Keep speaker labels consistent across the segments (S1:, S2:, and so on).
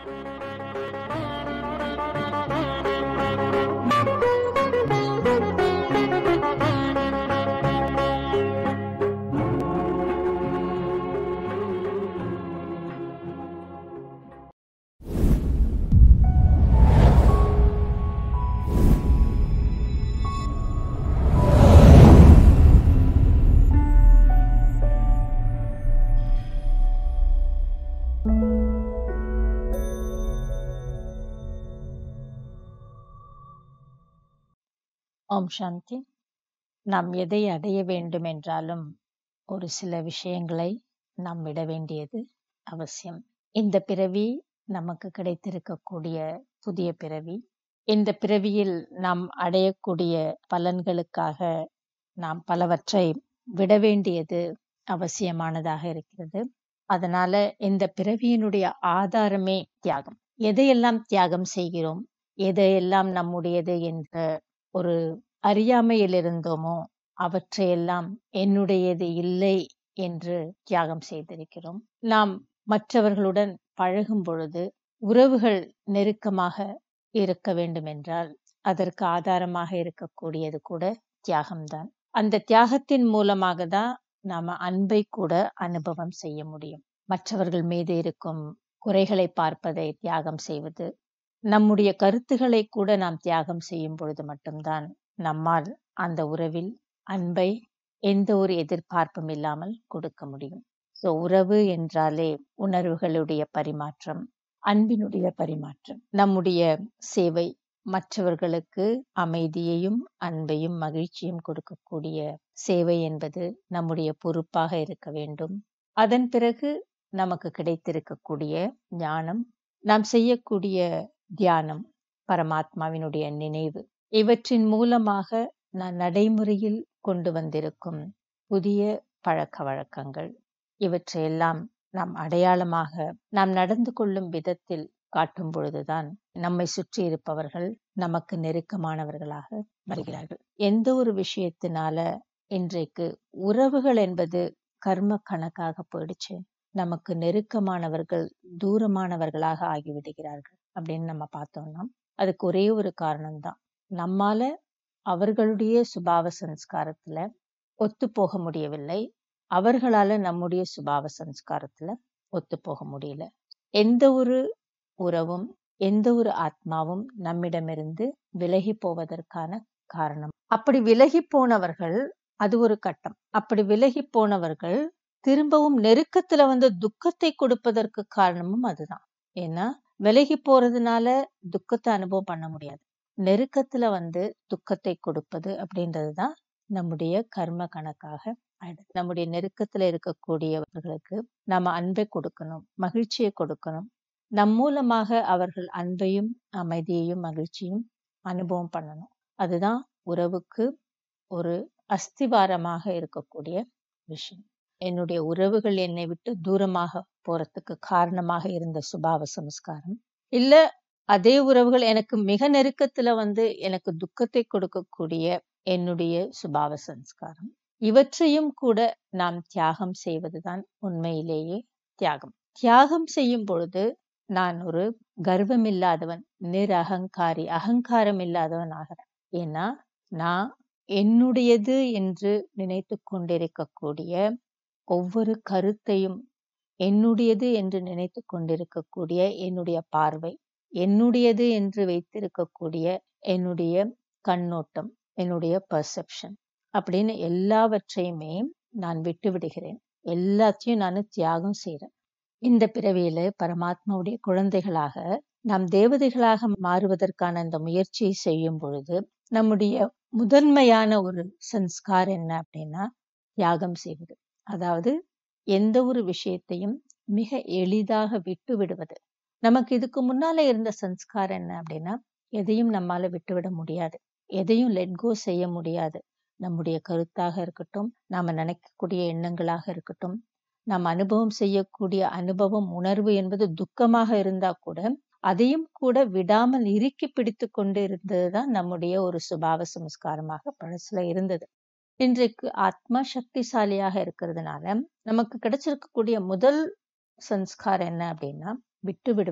S1: ஓம் சாந்தி நாம் எதை அடைய வேண்டும் என்றாலும் ஒரு சில விஷயங்களை நாம் விட வேண்டியது அவசியம் இந்த பிறவி நமக்கு கிடைத்திருக்கக்கூடிய புதிய பிறவி இந்த பிறவியில் நாம் அடையக்கூடிய பலன்களுக்காக நாம் பலவற்றை விட வேண்டியது அவசியமானதாக இருக்கிறது அதனால இந்த பிறவியினுடைய ஆதாரமே தியாகம் எதையெல்லாம் தியாகம் செய்கிறோம் எதையெல்லாம் நம்முடையது என்ற ஒரு அறியாமையில் இருந்தோமோ அவற்றையெல்லாம் என்னுடையது இல்லை என்று தியாகம் செய்திருக்கிறோம் நாம் மற்றவர்களுடன் பழகும் பொழுது உறவுகள் நெருக்கமாக இருக்க வேண்டும் என்றால் அதற்கு ஆதாரமாக இருக்கக்கூடியது கூட தியாகம்தான் அந்த தியாகத்தின் மூலமாக தான் நாம அன்பை கூட அனுபவம் செய்ய முடியும் மற்றவர்கள் மீது இருக்கும் குறைகளை பார்ப்பதை தியாகம் செய்வது நம்முடைய கருத்துக்களை கூட நாம் தியாகம் செய்யும் பொழுது மட்டும்தான் நம்மால் அந்த உறவில் அன்பை எந்த ஒரு எதிர்பார்ப்பும் இல்லாமல் கொடுக்க முடியும் ஸோ உறவு என்றாலே உணர்வுகளுடைய பரிமாற்றம் அன்பினுடைய பரிமாற்றம் நம்முடைய சேவை மற்றவர்களுக்கு அமைதியையும் அன்பையும் மகிழ்ச்சியும் கொடுக்கக்கூடிய சேவை என்பது நம்முடைய பொறுப்பாக இருக்க வேண்டும் அதன் பிறகு நமக்கு கிடைத்திருக்கக்கூடிய ஞானம் நாம் செய்யக்கூடிய தியானம் பரமாத்மாவினுடைய நினைவு இவற்றின் மூலமாக நான் நடைமுறையில் கொண்டு வந்திருக்கும் புதிய பழக்க வழக்கங்கள் இவற்றையெல்லாம் நாம் அடையாளமாக நாம் நடந்து கொள்ளும் விதத்தில் காட்டும் பொழுதுதான் நம்மை சுற்றி இருப்பவர்கள் நமக்கு நெருக்கமானவர்களாக வருகிறார்கள் எந்த ஒரு விஷயத்தினால இன்றைக்கு உறவுகள் என்பது கர்ம கணக்காக போயிடுச்சு நமக்கு நெருக்கமானவர்கள் தூரமானவர்களாக ஆகிவிடுகிறார்கள் அப்படின்னு நம்ம பார்த்தோம்னா அதுக்கு ஒரே ஒரு காரணம்தான் நம்மால அவர்களுடைய சுபாவ சன்ஸ்காரத்துல ஒத்து போக முடியவில்லை அவர்களால நம்முடைய சுபாவ சன்ஸ்காரத்துல ஒத்து போக முடியல எந்த ஒரு உறவும் எந்த ஒரு ஆத்மாவும் நம்மிடமிருந்து விலகி போவதற்கான காரணம் அப்படி விலகி போனவர்கள் அது ஒரு கட்டம் அப்படி விலகி போனவர்கள் திரும்பவும் நெருக்கத்துல வந்து துக்கத்தை கொடுப்பதற்கு காரணமும் அதுதான் ஏன்னா விலகி போறதுனால துக்கத்தை அனுபவம் பண்ண முடியாது நெருக்கத்துல வந்து துக்கத்தை கொடுப்பது அப்படின்றதுதான் நம்முடைய கர்ம கணக்காக ஆயிடுது நம்முடைய நெருக்கத்துல இருக்கக்கூடியவர்களுக்கு நாம அன்பை கொடுக்கணும் மகிழ்ச்சியை கொடுக்கணும் நம் மூலமாக அவர்கள் அன்பையும் அமைதியையும் மகிழ்ச்சியும் அனுபவம் பண்ணணும் அதுதான் உறவுக்கு ஒரு அஸ்திவாரமாக இருக்கக்கூடிய விஷயம் என்னுடைய உறவுகள் என்னை விட்டு தூரமாக போறதுக்கு காரணமாக இருந்த சுபாவ சம்ஸ்காரம் இல்ல அதே உறவுகள் எனக்கு மிக நெருக்கத்துல வந்து எனக்கு துக்கத்தை கொடுக்கக்கூடிய என்னுடைய சுபாவ சம்ஸ்காரம் இவற்றையும் கூட நாம் தியாகம் செய்வதுதான் உண்மையிலேயே தியாகம் தியாகம் செய்யும் பொழுது நான் ஒரு கர்வம் இல்லாதவன் நிரகங்காரி அகங்காரம் இல்லாதவன் ஆகிறேன் ஏன்னா நான் என்னுடையது என்று நினைத்து கொண்டிருக்கக்கூடிய ஒவ்வொரு கருத்தையும் என்னுடையது என்று நினைத்து கொண்டிருக்கக்கூடிய என்னுடைய பார்வை என்னுடையது என்று வைத்திருக்கக்கூடிய என்னுடைய கண்ணோட்டம் என்னுடைய பர்செப்ஷன் அப்படின்னு எல்லாவற்றையுமே நான் விட்டு விடுகிறேன் எல்லாத்தையும் நான் தியாகம் செய்யறேன் இந்த பிறவியில பரமாத்மாவுடைய குழந்தைகளாக நாம் தேவதைகளாக மாறுவதற்கான அந்த முயற்சியை செய்யும் பொழுது நம்முடைய முதன்மையான ஒரு சன்ஸ்கார் என்ன அப்படின்னா தியாகம் செய்வது அதாவது எந்த ஒரு விஷயத்தையும் மிக எளிதாக விட்டு விடுவது நமக்கு இதுக்கு முன்னால இருந்த சன்ஸ்கார் என்ன அப்படின்னா எதையும் நம்மால விட்டுவிட முடியாது எதையும் லெட்கோ செய்ய முடியாது நம்முடைய கருத்தாக இருக்கட்டும் நாம நினைக்கக்கூடிய எண்ணங்களாக இருக்கட்டும் நாம் அனுபவம் செய்யக்கூடிய அனுபவம் உணர்வு என்பது துக்கமாக இருந்தா கூட அதையும் கூட விடாமல் இறுக்கி பிடித்து கொண்டு இருந்ததுதான் நம்முடைய ஒரு சுபாவ சம்ஸ்காரமாக பழசுல இருந்தது இன்றைக்கு ஆத்மா சக்திசாலியாக இருக்கிறதுனால நமக்கு கிடைச்சிருக்கக்கூடிய முதல் சன்ஸ்காரம் என்ன அப்படின்னா விட்டு விடுவது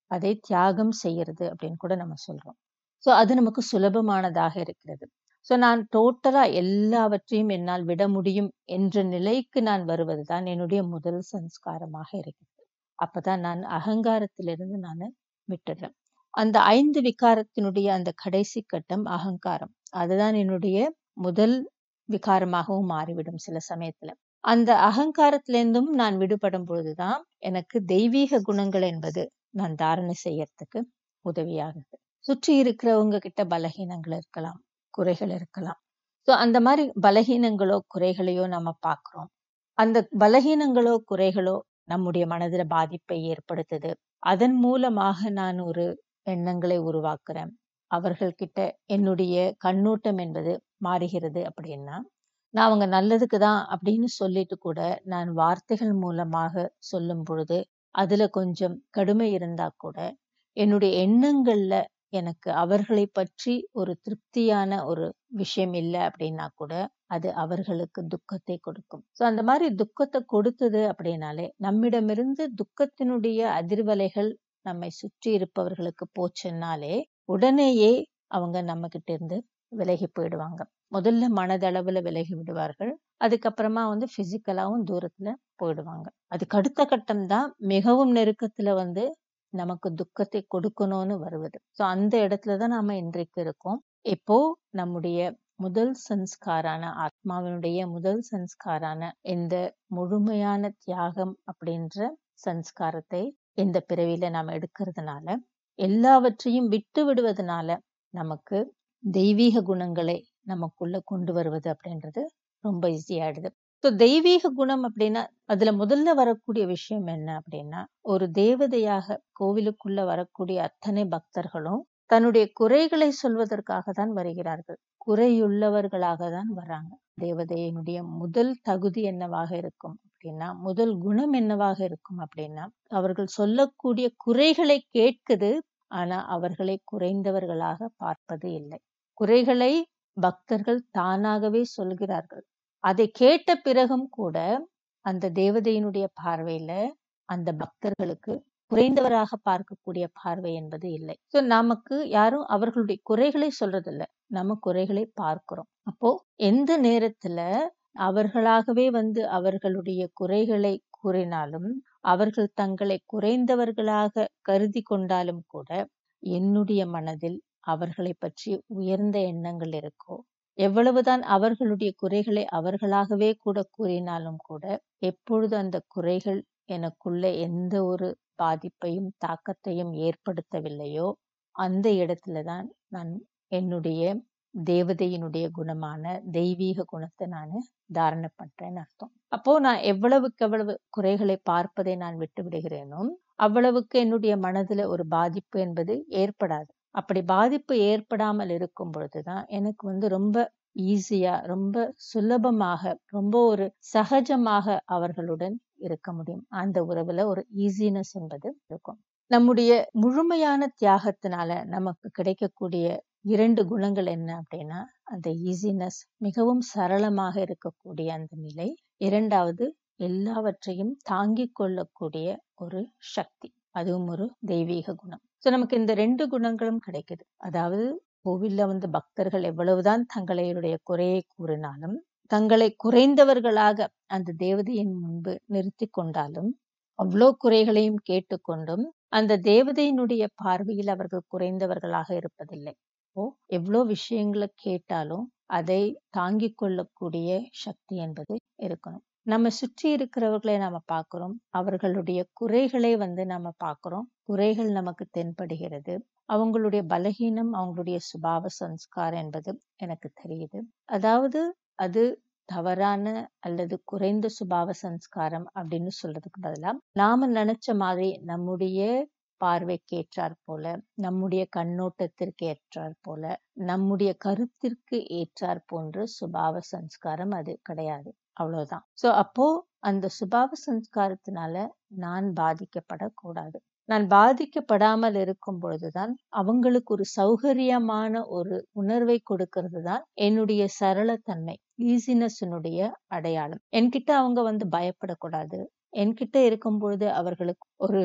S1: அதை தியாகம் செய்யறது அப்படின்னு கூட நம்ம சொல்றோம் ஸோ அது நமக்கு சுலபமானதாக இருக்கிறது ஸோ நான் டோட்டலா எல்லாவற்றையும் என்னால் விட முடியும் என்ற நிலைக்கு நான் வருவதுதான் என்னுடைய முதல் சன்ஸ்காரமாக இருக்கிறது அப்பதான் நான் அகங்காரத்திலிருந்து நான் விட்டுடுறேன் அந்த ஐந்து விகாரத்தினுடைய அந்த கடைசி கட்டம் அகங்காரம் அதுதான் என்னுடைய முதல் விகாரமாகவும் மாறிவிடும் சில சமயத்துல அந்த அகங்காரத்திலிருந்தும் நான் விடுபடும் பொழுதுதான் எனக்கு தெய்வீக குணங்கள் என்பது நான் தாரணை செய்யறதுக்கு உதவியாகுது சுற்றி இருக்கிறவங்க கிட்ட பலகீனங்கள் இருக்கலாம் குறைகள் இருக்கலாம் ஸோ அந்த மாதிரி பலகீனங்களோ குறைகளையோ நம்ம பார்க்கிறோம் அந்த பலகீனங்களோ குறைகளோ நம்முடைய மனதுல பாதிப்பை ஏற்படுத்துது அதன் மூலமாக நான் ஒரு எண்ணங்களை உருவாக்குறேன் அவர்கள் கிட்ட என்னுடைய கண்ணோட்டம் என்பது மாறுகிறது அப்படின்னா நான் அவங்க நல்லதுக்கு தான் அப்படின்னு சொல்லிட்டு கூட நான் வார்த்தைகள் மூலமாக சொல்லும் பொழுது அதுல கொஞ்சம் கடுமை இருந்தா கூட என்னுடைய எண்ணங்கள்ல எனக்கு அவர்களை பற்றி ஒரு திருப்தியான ஒரு விஷயம் இல்லை அப்படின்னா கூட அது அவர்களுக்கு துக்கத்தை கொடுக்கும் ஸோ அந்த மாதிரி துக்கத்தை கொடுத்தது அப்படின்னாலே நம்மிடமிருந்து துக்கத்தினுடைய அதிர்வலைகள் நம்மை சுற்றி இருப்பவர்களுக்கு போச்சுன்னாலே உடனேயே அவங்க நம்ம கிட்ட இருந்து விலகி போயிடுவாங்க முதல்ல மனதளவுல விலகி விடுவார்கள் அதுக்கப்புறமா வந்து பிசிக்கலாவும் தூரத்துல போயிடுவாங்க அதுக்கு அடுத்த கட்டம் தான் மிகவும் நெருக்கத்துல வந்து நமக்கு துக்கத்தை கொடுக்கணும்னு வருவது ஸோ அந்த இடத்துலதான் நாம இன்றைக்கு இருக்கோம் இப்போ நம்முடைய முதல் சன்ஸ்காரான ஆத்மாவினுடைய முதல் சன்ஸ்காரான இந்த முழுமையான தியாகம் அப்படின்ற சன்ஸ்காரத்தை இந்த பிறவியில நாம எடுக்கிறதுனால எல்லாவற்றையும் விட்டு விடுவதனால நமக்கு தெய்வீக குணங்களை நமக்குள்ள கொண்டு வருவது அப்படின்றது ரொம்ப ஈஸியாயிடுது ஸோ தெய்வீக குணம் அப்படின்னா அதுல முதல்ல வரக்கூடிய விஷயம் என்ன அப்படின்னா ஒரு தேவதையாக கோவிலுக்குள்ள வரக்கூடிய அத்தனை பக்தர்களும் தன்னுடைய குறைகளை சொல்வதற்காக தான் வருகிறார்கள் குறையுள்ளவர்களாக தான் வராங்க தேவதையினுடைய முதல் தகுதி என்னவாக இருக்கும் அப்படின்னா முதல் குணம் என்னவாக இருக்கும் அப்படின்னா அவர்கள் சொல்லக்கூடிய குறைகளை கேட்குது ஆனா அவர்களை குறைந்தவர்களாக பார்ப்பது இல்லை குறைகளை பக்தர்கள் தானாகவே சொல்கிறார்கள் அதை கேட்ட பிறகும் கூட அந்த தேவதையினுடைய பார்வையில அந்த பக்தர்களுக்கு குறைந்தவராக பார்க்கக்கூடிய பார்வை என்பது இல்லை சோ நமக்கு யாரும் அவர்களுடைய குறைகளை சொல்றதில்ல நம்ம குறைகளை பார்க்கிறோம் அப்போ எந்த நேரத்துல அவர்களாகவே வந்து அவர்களுடைய குறைகளை கூறினாலும் அவர்கள் தங்களை குறைந்தவர்களாக கருதி கொண்டாலும் கூட என்னுடைய மனதில் அவர்களை பற்றி உயர்ந்த எண்ணங்கள் இருக்கோ எவ்வளவுதான் அவர்களுடைய குறைகளை அவர்களாகவே கூட கூறினாலும் கூட எப்பொழுது அந்த குறைகள் எனக்குள்ள எந்த ஒரு பாதிப்பையும் தாக்கத்தையும் ஏற்படுத்தவில்லையோ அந்த இடத்துலதான் நான் என்னுடைய தேவதையினுடைய குணமான தெய்வீக குணத்தை நான் தாரணை பண்றேன்னு அர்த்தம் அப்போ நான் எவ்வளவுக்கு எவ்வளவு குறைகளை பார்ப்பதை நான் விட்டு விடுகிறேனோ அவ்வளவுக்கு என்னுடைய மனதுல ஒரு பாதிப்பு என்பது ஏற்படாது அப்படி பாதிப்பு ஏற்படாமல் இருக்கும் பொழுதுதான் எனக்கு வந்து ரொம்ப ஈஸியா ரொம்ப சுலபமாக ரொம்ப ஒரு சகஜமாக அவர்களுடன் இருக்க முடியும் அந்த உறவுல ஒரு ஈஸினஸ் என்பது இருக்கும் நம்முடைய முழுமையான தியாகத்தினால நமக்கு கிடைக்கக்கூடிய இரண்டு குணங்கள் என்ன அப்படின்னா அந்த ஈஸினஸ் மிகவும் சரளமாக இருக்கக்கூடிய அந்த நிலை இரண்டாவது எல்லாவற்றையும் தாங்கிக் கொள்ளக்கூடிய ஒரு சக்தி அதுவும் ஒரு தெய்வீக குணம் ஸோ நமக்கு இந்த ரெண்டு குணங்களும் கிடைக்குது அதாவது கோவில்ல வந்து பக்தர்கள் எவ்வளவுதான் தங்களுடைய குறையை கூறினாலும் தங்களை குறைந்தவர்களாக அந்த தேவதையின் முன்பு நிறுத்தி கொண்டாலும் அவ்வளோ குறைகளையும் கேட்டுக்கொண்டும் அந்த தேவதையினுடைய பார்வையில் அவர்கள் குறைந்தவர்களாக இருப்பதில்லை ஓ எவ்வளோ விஷயங்களை கேட்டாலும் அதை தாங்கிக் கொள்ளக்கூடிய சக்தி என்பது இருக்கணும் நம்ம சுற்றி இருக்கிறவர்களை நாம பார்க்கிறோம் அவர்களுடைய குறைகளை வந்து நாம பார்க்கிறோம் குறைகள் நமக்கு தென்படுகிறது அவங்களுடைய பலகீனம் அவங்களுடைய சுபாவ சன்ஸ்காரம் என்பது எனக்கு தெரியுது அதாவது அது தவறான அல்லது குறைந்த சுபாவ சன்ஸ்காரம் அப்படின்னு சொல்றதுக்கு பதிலா நாம நினைச்ச மாதிரி நம்முடைய பார்வைக்கு ஏற்றாற் போல நம்முடைய கண்ணோட்டத்திற்கு ஏற்றாற் போல நம்முடைய கருத்திற்கு ஏற்றாற் போன்ற சுபாவ சன்ஸ்காரம் அது கிடையாது அவ்வளவுதான் சோ அப்போ அந்த சுபாவ சன்ஸ்காரத்தினால நான் பாதிக்கப்படக்கூடாது நான் பாதிக்கப்படாமல் இருக்கும் பொழுதுதான் அவங்களுக்கு ஒரு சௌகரியமான ஒரு உணர்வை கொடுக்கிறது தான் என்னுடைய சரளத்தன்மை ஈஸினஸ்னுடைய அடையாளம் என்கிட்ட அவங்க வந்து பயப்படக்கூடாது என்கிட்ட இருக்கும் பொழுது அவர்களுக்கு ஒரு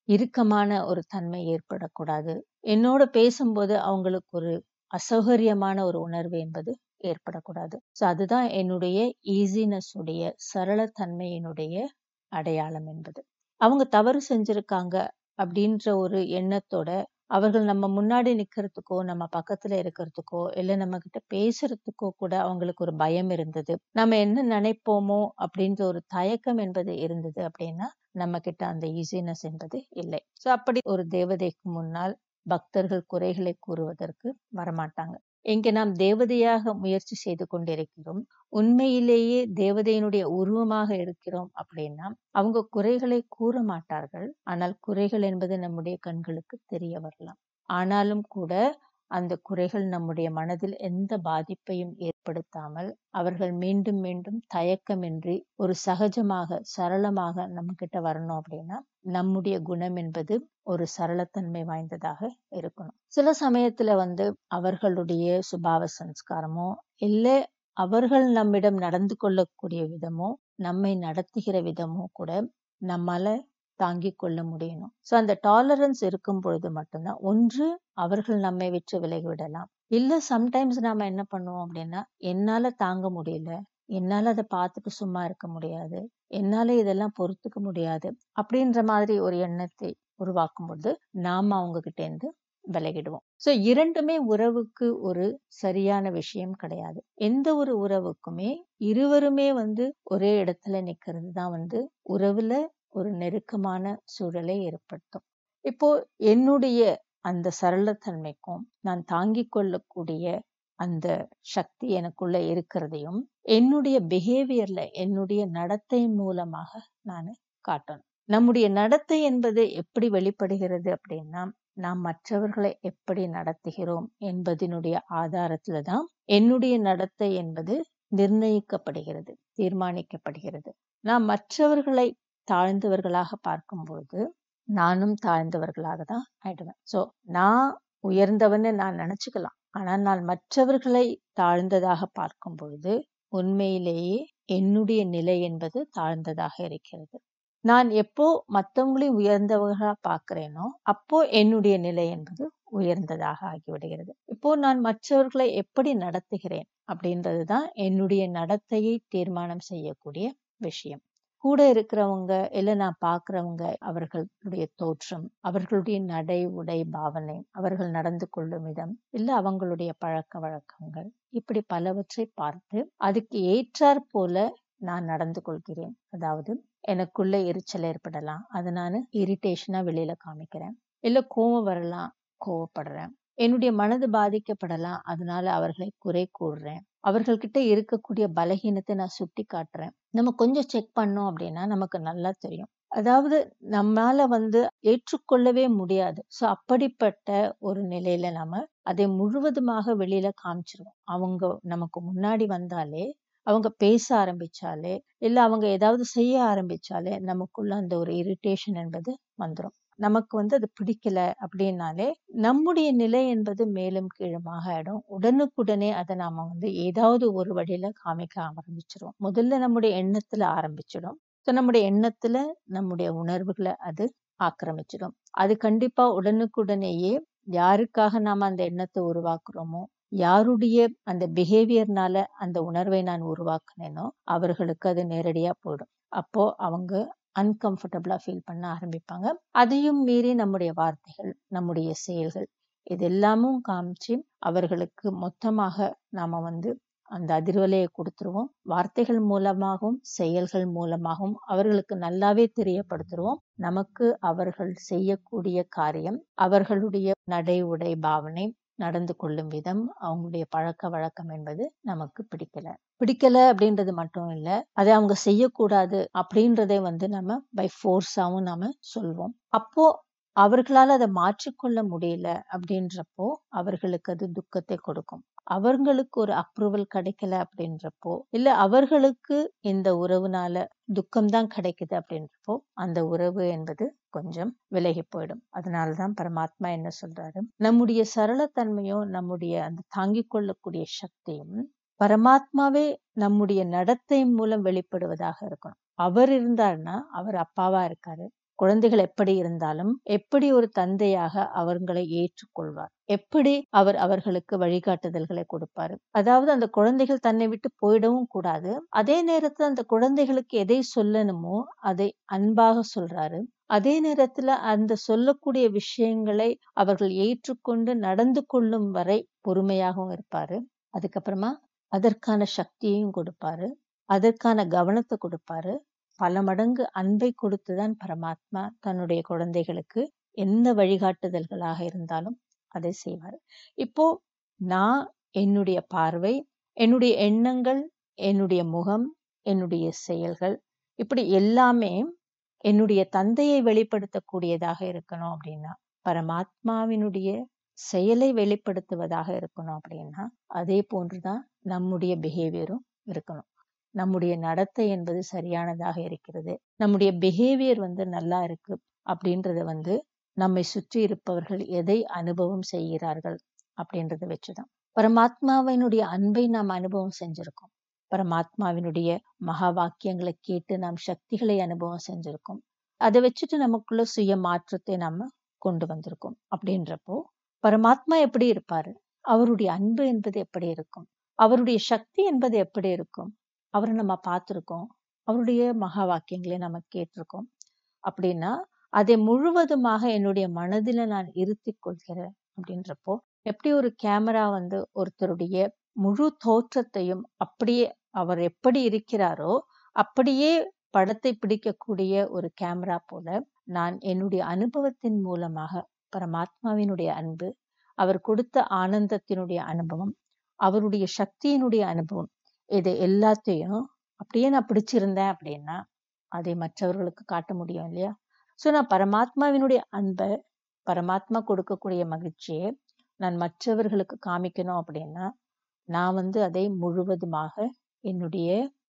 S1: இறுக்கமான ஒரு தன்மை ஏற்படக்கூடாது என்னோட பேசும்போது அவங்களுக்கு ஒரு அசௌகரியமான ஒரு உணர்வு என்பது ஏற்படக்கூடாது ஸோ அதுதான் என்னுடைய ஈஸினஸ் உடைய சரளத்தன்மையினுடைய அடையாளம் என்பது அவங்க தவறு செஞ்சிருக்காங்க அப்படின்ற ஒரு எண்ணத்தோட அவர்கள் நம்ம முன்னாடி நிக்கிறதுக்கோ நம்ம பக்கத்துல இருக்கிறதுக்கோ இல்ல நம்ம கிட்ட பேசுறதுக்கோ கூட அவங்களுக்கு ஒரு பயம் இருந்தது நம்ம என்ன நினைப்போமோ அப்படின்ற ஒரு தயக்கம் என்பது இருந்தது அப்படின்னா நம்ம கிட்ட அந்த ஈஸினஸ் என்பது இல்லை சோ அப்படி ஒரு தேவதைக்கு முன்னால் பக்தர்கள் குறைகளை கூறுவதற்கு வரமாட்டாங்க இங்கே நாம் தேவதையாக முயற்சி செய்து கொண்டிருக்கிறோம் உண்மையிலேயே தேவதையினுடைய உருவமாக இருக்கிறோம் அப்படின்னா அவங்க குறைகளை கூற மாட்டார்கள் ஆனால் குறைகள் என்பது நம்முடைய கண்களுக்கு தெரிய வரலாம் ஆனாலும் கூட அந்த குறைகள் நம்முடைய மனதில் எந்த பாதிப்பையும் ஏற்படுத்தாமல் அவர்கள் மீண்டும் மீண்டும் தயக்கமின்றி ஒரு சகஜமாக சரளமாக நம்ம கிட்ட வரணும் அப்படின்னா நம்முடைய குணம் என்பது ஒரு சரளத்தன்மை வாய்ந்ததாக இருக்கணும் சில சமயத்துல வந்து அவர்களுடைய சுபாவ சம்ஸ்காரமோ இல்ல அவர்கள் நம்மிடம் நடந்து கொள்ளக்கூடிய விதமோ நம்மை நடத்துகிற விதமோ கூட நம்மால தாங்கிக் கொள்ள முடியணும் சோ அந்த டாலரன்ஸ் இருக்கும் பொழுது மட்டும்தான் ஒன்று அவர்கள் நம்மை விட்டு விலகி விடலாம் இல்ல சம்டைம்ஸ் நாம என்ன பண்ணுவோம் அப்படின்னா என்னால தாங்க முடியல என்னால அதை பார்த்துட்டு சும்மா இருக்க முடியாது என்னால இதெல்லாம் பொறுத்துக்க முடியாது அப்படின்ற மாதிரி ஒரு எண்ணத்தை உருவாக்கும் பொழுது நாம அவங்க கிட்ட இருந்து விலகிடுவோம் சோ இரண்டுமே உறவுக்கு ஒரு சரியான விஷயம் கிடையாது எந்த ஒரு உறவுக்குமே இருவருமே வந்து ஒரே இடத்துல நிக்கிறது தான் வந்து உறவுல ஒரு நெருக்கமான சூழலை ஏற்படுத்தும் இப்போ என்னுடைய அந்த சரளத்தன்மைக்கும் நான் தாங்கிக் கொள்ளக்கூடிய அந்த சக்தி எனக்குள்ள இருக்கிறதையும் என்னுடைய பிஹேவியர்ல என்னுடைய நடத்தை மூலமாக நான் காட்டணும் நம்முடைய நடத்தை என்பது எப்படி வெளிப்படுகிறது அப்படின்னா நாம் மற்றவர்களை எப்படி நடத்துகிறோம் என்பதனுடைய ஆதாரத்துல தான் என்னுடைய நடத்தை என்பது நிர்ணயிக்கப்படுகிறது தீர்மானிக்கப்படுகிறது நான் மற்றவர்களை தாழ்ந்தவர்களாக பார்க்கும்பொழுது நானும் தாழ்ந்தவர்களாக தான் ஆயிடுவேன் சோ நான் உயர்ந்தவன்னு நான் நினைச்சுக்கலாம் ஆனால் நான் மற்றவர்களை தாழ்ந்ததாக பார்க்கும் பொழுது உண்மையிலேயே என்னுடைய நிலை என்பது தாழ்ந்ததாக இருக்கிறது நான் எப்போ மற்றவங்களையும் உயர்ந்தவர்களா பார்க்கிறேனோ அப்போ என்னுடைய நிலை என்பது உயர்ந்ததாக ஆகிவிடுகிறது இப்போ நான் மற்றவர்களை எப்படி நடத்துகிறேன் அப்படின்றதுதான் என்னுடைய நடத்தையை தீர்மானம் செய்யக்கூடிய விஷயம் கூட இருக்கிறவங்க இல்ல நான் பாக்குறவங்க அவர்களுடைய தோற்றம் அவர்களுடைய நடை உடை பாவனை அவர்கள் நடந்து கொள்ளும் விதம் இல்ல அவங்களுடைய பழக்க வழக்கங்கள் இப்படி பலவற்றை பார்த்து அதுக்கு ஏற்றாற் போல நான் நடந்து கொள்கிறேன் அதாவது எனக்குள்ள எரிச்சல் ஏற்படலாம் அதை நான் இரிட்டேஷனா வெளியில காமிக்கிறேன் இல்ல கோவம் வரலாம் கோவப்படுறேன் என்னுடைய மனது பாதிக்கப்படலாம் அதனால அவர்களை குறை கூடுறேன் அவர்கள்கிட்ட இருக்கக்கூடிய பலகீனத்தை நான் சுட்டி காட்டுறேன் நம்ம கொஞ்சம் செக் பண்ணோம் அப்படின்னா நமக்கு நல்லா தெரியும் அதாவது நம்மால வந்து ஏற்றுக்கொள்ளவே முடியாது சோ அப்படிப்பட்ட ஒரு நிலையில நாம அதை முழுவதுமாக வெளியில காமிச்சிருவோம் அவங்க நமக்கு முன்னாடி வந்தாலே அவங்க பேச ஆரம்பிச்சாலே இல்ல அவங்க ஏதாவது செய்ய ஆரம்பிச்சாலே நமக்குள்ள அந்த ஒரு இரிட்டேஷன் என்பது வந்துடும் நமக்கு வந்து அது பிடிக்கல அப்படின்னாலே நம்முடைய நிலை என்பது மேலும் கீழுமாக ஆயிடும் உடனுக்குடனே அதை நாம வந்து ஏதாவது ஒரு வழியில காமிக்க ஆரம்பிச்சிடும் முதல்ல நம்முடைய எண்ணத்துல ஆரம்பிச்சிடும் ஸோ நம்முடைய எண்ணத்துல நம்முடைய உணர்வுகளை அது ஆக்கிரமிச்சிடும் அது கண்டிப்பா உடனுக்குடனேயே யாருக்காக நாம அந்த எண்ணத்தை உருவாக்குறோமோ யாருடைய அந்த பிஹேவியர்னால அந்த உணர்வை நான் உருவாக்குனேனோ அவர்களுக்கு அது நேரடியா போயிடும் அப்போ அவங்க அன்கம்ஃபர்டபுளா ஃபீல் பண்ண ஆரம்பிப்பாங்க அதையும் மீறி நம்முடைய வார்த்தைகள் நம்முடைய செயல்கள் இது எல்லாமும் காமிச்சு அவர்களுக்கு மொத்தமாக நாம வந்து அந்த அதிர்வலையை கொடுத்துருவோம் வார்த்தைகள் மூலமாகவும் செயல்கள் மூலமாகவும் அவர்களுக்கு நல்லாவே தெரியப்படுத்துருவோம் நமக்கு அவர்கள் செய்யக்கூடிய காரியம் அவர்களுடைய நடை உடை பாவனை நடந்து கொள்ளும் விதம் அவங்களுடைய பழக்க வழக்கம் என்பது நமக்கு பிடிக்கல பிடிக்கல அப்படின்றது மட்டும் இல்ல அதை அவங்க செய்யக்கூடாது அப்படின்றதை வந்து நம்ம பை ஃபோர்ஸாவும் நாம சொல்வோம் அப்போ அவர்களால் அதை மாற்றிக்கொள்ள முடியல அப்படின்றப்போ அவர்களுக்கு அது துக்கத்தை கொடுக்கும் அவர்களுக்கு ஒரு அப்ரூவல் கிடைக்கல அப்படின்றப்போ இல்ல அவர்களுக்கு இந்த உறவுனால துக்கம்தான் கிடைக்குது அப்படின்றப்போ அந்த உறவு என்பது கொஞ்சம் விலகி போயிடும் அதனாலதான் பரமாத்மா என்ன சொல்றாரு நம்முடைய சரளத்தன்மையும் நம்முடைய அந்த தாங்கிக் கொள்ளக்கூடிய சக்தியும் பரமாத்மாவே நம்முடைய நடத்தை மூலம் வெளிப்படுவதாக இருக்கணும் அவர் இருந்தாருன்னா அவர் அப்பாவா இருக்காரு குழந்தைகள் எப்படி இருந்தாலும் எப்படி ஒரு தந்தையாக அவர்களை ஏற்றுக்கொள்வார் எப்படி அவர் அவர்களுக்கு வழிகாட்டுதல்களை கொடுப்பாரு அதாவது அந்த குழந்தைகள் தன்னை விட்டு போயிடவும் கூடாது அதே நேரத்துல அந்த குழந்தைகளுக்கு எதை சொல்லணுமோ அதை அன்பாக சொல்றாரு அதே நேரத்துல அந்த சொல்லக்கூடிய விஷயங்களை அவர்கள் ஏற்றுக்கொண்டு நடந்து கொள்ளும் வரை பொறுமையாகவும் இருப்பாரு அதுக்கப்புறமா அதற்கான சக்தியையும் கொடுப்பாரு அதற்கான கவனத்தை கொடுப்பாரு பல மடங்கு அன்பை கொடுத்துதான் பரமாத்மா தன்னுடைய குழந்தைகளுக்கு எந்த வழிகாட்டுதல்களாக இருந்தாலும் அதை செய்வார் இப்போ நான் என்னுடைய பார்வை என்னுடைய எண்ணங்கள் என்னுடைய முகம் என்னுடைய செயல்கள் இப்படி எல்லாமே என்னுடைய தந்தையை வெளிப்படுத்தக்கூடியதாக இருக்கணும் அப்படின்னா பரமாத்மாவினுடைய செயலை வெளிப்படுத்துவதாக இருக்கணும் அப்படின்னா அதே போன்றுதான் நம்முடைய பிஹேவியரும் இருக்கணும் நம்முடைய நடத்தை என்பது சரியானதாக இருக்கிறது நம்முடைய பிஹேவியர் வந்து நல்லா இருக்கு அப்படின்றத வந்து நம்மை சுற்றி இருப்பவர்கள் எதை அனுபவம் செய்கிறார்கள் அப்படின்றத வச்சுதான் பரமாத்மாவினுடைய அன்பை நாம் அனுபவம் செஞ்சிருக்கோம் பரமாத்மாவினுடைய மகா வாக்கியங்களை கேட்டு நாம் சக்திகளை அனுபவம் செஞ்சிருக்கோம் அதை வச்சுட்டு நமக்குள்ள சுய மாற்றத்தை நாம கொண்டு வந்திருக்கோம் அப்படின்றப்போ பரமாத்மா எப்படி இருப்பாரு அவருடைய அன்பு என்பது எப்படி இருக்கும் அவருடைய சக்தி என்பது எப்படி இருக்கும் அவரை நம்ம பார்த்துருக்கோம் அவருடைய மகா வாக்கியங்களை நம்ம கேட்டிருக்கோம் அப்படின்னா அதை முழுவதுமாக என்னுடைய மனதில நான் இருத்தி கொள்கிறேன் அப்படின்றப்போ எப்படி ஒரு கேமரா வந்து ஒருத்தருடைய முழு தோற்றத்தையும் அப்படியே அவர் எப்படி இருக்கிறாரோ அப்படியே படத்தை பிடிக்கக்கூடிய ஒரு கேமரா போல நான் என்னுடைய அனுபவத்தின் மூலமாக பரமாத்மாவினுடைய அன்பு அவர் கொடுத்த ஆனந்தத்தினுடைய அனுபவம் அவருடைய சக்தியினுடைய அனுபவம் இதை எல்லாத்தையும் அப்படியே நான் பிடிச்சிருந்தேன் அப்படின்னா அதை மற்றவர்களுக்கு காட்ட முடியும் இல்லையா ஸோ நான் பரமாத்மாவினுடைய அன்பை பரமாத்மா கொடுக்கக்கூடிய மகிழ்ச்சியை நான் மற்றவர்களுக்கு காமிக்கணும் அப்படின்னா நான் வந்து அதை முழுவதுமாக என்னுடைய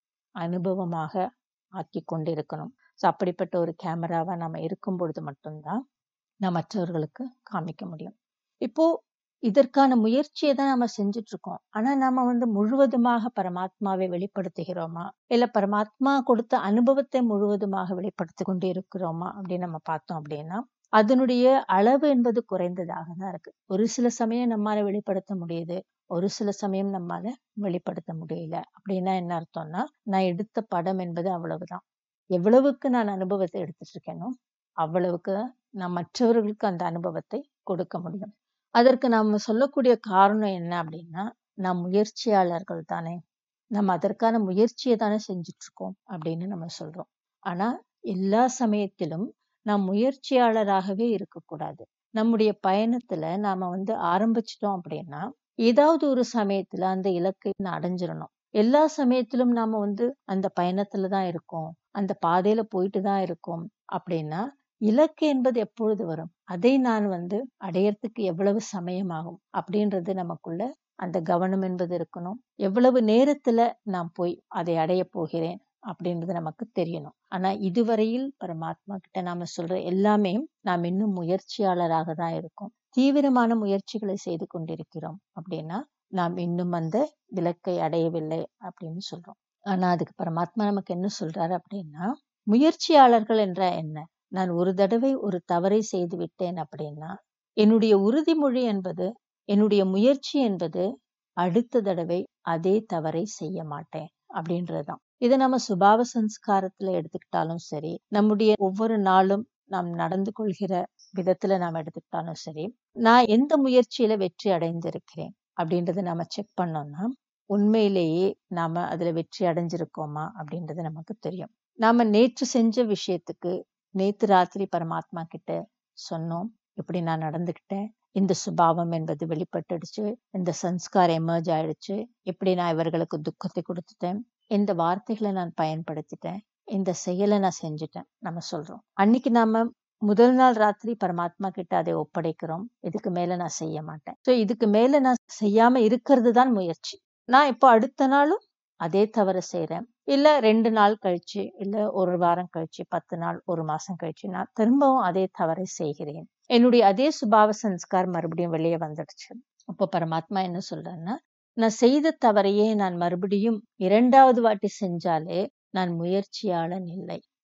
S1: அனுபவமாக ஆக்கி கொண்டு இருக்கணும் ஸோ அப்படிப்பட்ட ஒரு கேமராவா நம்ம இருக்கும் பொழுது மட்டும்தான் நான் மற்றவர்களுக்கு காமிக்க முடியும் இப்போ இதற்கான முயற்சியை தான் நம்ம செஞ்சுட்டு இருக்கோம் ஆனா நாம வந்து முழுவதுமாக பரமாத்மாவை வெளிப்படுத்துகிறோமா இல்ல பரமாத்மா கொடுத்த அனுபவத்தை முழுவதுமாக வெளிப்படுத்தி கொண்டு இருக்கிறோமா அப்படின்னு நம்ம பார்த்தோம் அப்படின்னா அதனுடைய அளவு என்பது குறைந்ததாக தான் இருக்கு ஒரு சில சமயம் நம்மால வெளிப்படுத்த முடியுது ஒரு சில சமயம் நம்மால வெளிப்படுத்த முடியல அப்படின்னா என்ன அர்த்தம்னா நான் எடுத்த படம் என்பது அவ்வளவுதான் எவ்வளவுக்கு நான் அனுபவத்தை எடுத்துட்டு இருக்கேனோ அவ்வளவுக்கு நான் மற்றவர்களுக்கு அந்த அனுபவத்தை கொடுக்க முடியும் அதற்கு நாம சொல்லக்கூடிய காரணம் என்ன அப்படின்னா நாம் முயற்சியாளர்கள் தானே நம்ம அதற்கான முயற்சியை தானே செஞ்சுட்டு இருக்கோம் அப்படின்னு நம்ம சொல்றோம் ஆனா எல்லா சமயத்திலும் நாம் முயற்சியாளராகவே இருக்கக்கூடாது நம்முடைய பயணத்துல நாம வந்து ஆரம்பிச்சிட்டோம் அப்படின்னா ஏதாவது ஒரு சமயத்துல அந்த இலக்கை அடைஞ்சிடணும் எல்லா சமயத்திலும் நாம வந்து அந்த பயணத்துல தான் இருக்கோம் அந்த பாதையில போயிட்டு தான் இருக்கோம் அப்படின்னா இலக்கு என்பது எப்பொழுது வரும் அதை நான் வந்து அடையறதுக்கு எவ்வளவு சமயமாகும் அப்படின்றது நமக்குள்ள அந்த கவனம் என்பது இருக்கணும் எவ்வளவு நேரத்துல நான் போய் அதை அடைய போகிறேன் அப்படின்றது நமக்கு தெரியணும் ஆனா இதுவரையில் பரமாத்மா கிட்ட நாம சொல்ற எல்லாமே நாம் இன்னும் முயற்சியாளராக தான் இருக்கோம் தீவிரமான முயற்சிகளை செய்து கொண்டிருக்கிறோம் அப்படின்னா நாம் இன்னும் அந்த விளக்கை அடையவில்லை அப்படின்னு சொல்றோம் ஆனா அதுக்கு பரமாத்மா நமக்கு என்ன சொல்றாரு அப்படின்னா முயற்சியாளர்கள் என்ற என்ன நான் ஒரு தடவை ஒரு தவறை செய்து விட்டேன் அப்படின்னா என்னுடைய உறுதிமொழி என்பது என்னுடைய முயற்சி என்பது அடுத்த தடவை அதே தவறை செய்ய மாட்டேன் அப்படின்றதுதான் இதை நம்ம சுபாவ சம்ஸ்காரத்துல எடுத்துக்கிட்டாலும் சரி நம்முடைய ஒவ்வொரு நாளும் நாம் நடந்து கொள்கிற விதத்துல நாம் எடுத்துக்கிட்டாலும் சரி நான் எந்த முயற்சியில வெற்றி அடைந்திருக்கிறேன் அப்படின்றத நாம செக் பண்ணோம்னா உண்மையிலேயே நாம அதுல வெற்றி அடைஞ்சிருக்கோமா அப்படின்றது நமக்கு தெரியும் நாம நேற்று செஞ்ச விஷயத்துக்கு நேத்து ராத்திரி பரமாத்மா கிட்ட சொன்னோம் இப்படி நான் நடந்துக்கிட்டேன் இந்த சுபாவம் என்பது வெளிப்பட்டுடுச்சு இந்த சன்ஸ்கார் எமர்ஜ் ஆயிடுச்சு இப்படி நான் இவர்களுக்கு துக்கத்தை கொடுத்துட்டேன் இந்த வார்த்தைகளை நான் பயன்படுத்திட்டேன் இந்த செயலை நான் செஞ்சுட்டேன் நம்ம சொல்றோம் அன்னைக்கு நாம முதல் நாள் ராத்திரி பரமாத்மா கிட்ட அதை ஒப்படைக்கிறோம் இதுக்கு மேல நான் செய்ய மாட்டேன் ஸோ இதுக்கு மேல நான் செய்யாம இருக்கிறது தான் முயற்சி நான் இப்போ அடுத்த நாளும் அதே தவற செய்யறேன் இல்ல ரெண்டு நாள் கழிச்சு இல்ல ஒரு வாரம் கழிச்சு பத்து நாள் ஒரு மாசம் கழிச்சு நான் திரும்பவும் அதே தவறை செய்கிறேன் என்னுடைய அதே சுபாவ சன்ஸ்கார் மறுபடியும் வெளியே வந்துடுச்சு அப்போ பரமாத்மா என்ன சொல்றேன்னா நான் செய்த தவறையே நான் மறுபடியும் இரண்டாவது வாட்டி செஞ்சாலே நான் முயற்சியாளன் இல்லை